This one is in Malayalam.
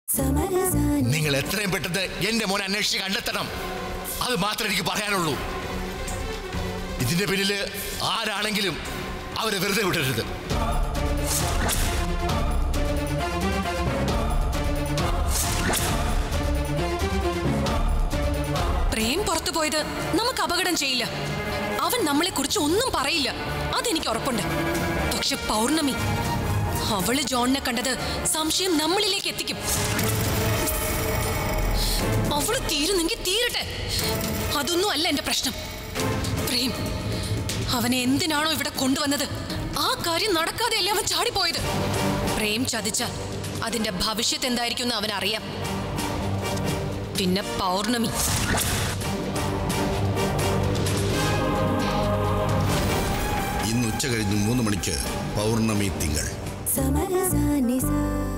നിങ്ങൾ എത്രയും പെട്ടെന്ന് എന്റെ മോനെ അന്വേഷിച്ച് കണ്ടെത്തണം അത് മാത്രമേ എനിക്ക് പറയാനുള്ളൂ ഇതിന്റെ പിന്നില് ആരാണെങ്കിലും അവരെ വെറുതെ വിടരുത് പ്രേം പുറത്തു പോയത് നമുക്ക് അപകടം ചെയ്യില്ല അവൻ നമ്മളെ കുറിച്ച് ഒന്നും പറയില്ല അതെനിക്ക് ഉറപ്പുണ്ട് പക്ഷെ പൗർണമി അവള് ജോണിനെ കണ്ടത് സംശയം നമ്മളിലേക്ക് എത്തിക്കും അവള് തീരുന്നെങ്കിൽ തീരട്ടെ അതൊന്നും അല്ല എന്റെ പ്രശ്നം പ്രേം അവനെ എന്തിനാണോ ഇവിടെ കൊണ്ടുവന്നത് ആ കാര്യം നടക്കാതെയല്ലേ അവൻ ചാടിപ്പോയത് പ്രേം ചതിച്ചാൽ അതിന്റെ ഭവിഷ്യത്ത് എന്തായിരിക്കും എന്ന് അവൻ അറിയാം പിന്നെ പൗർണമി ഇന്ന് ഉച്ച കഴിഞ്ഞ് മൂന്ന് മണിക്ക് പൗർണമി തിങ്കൾ സമരസാനിസ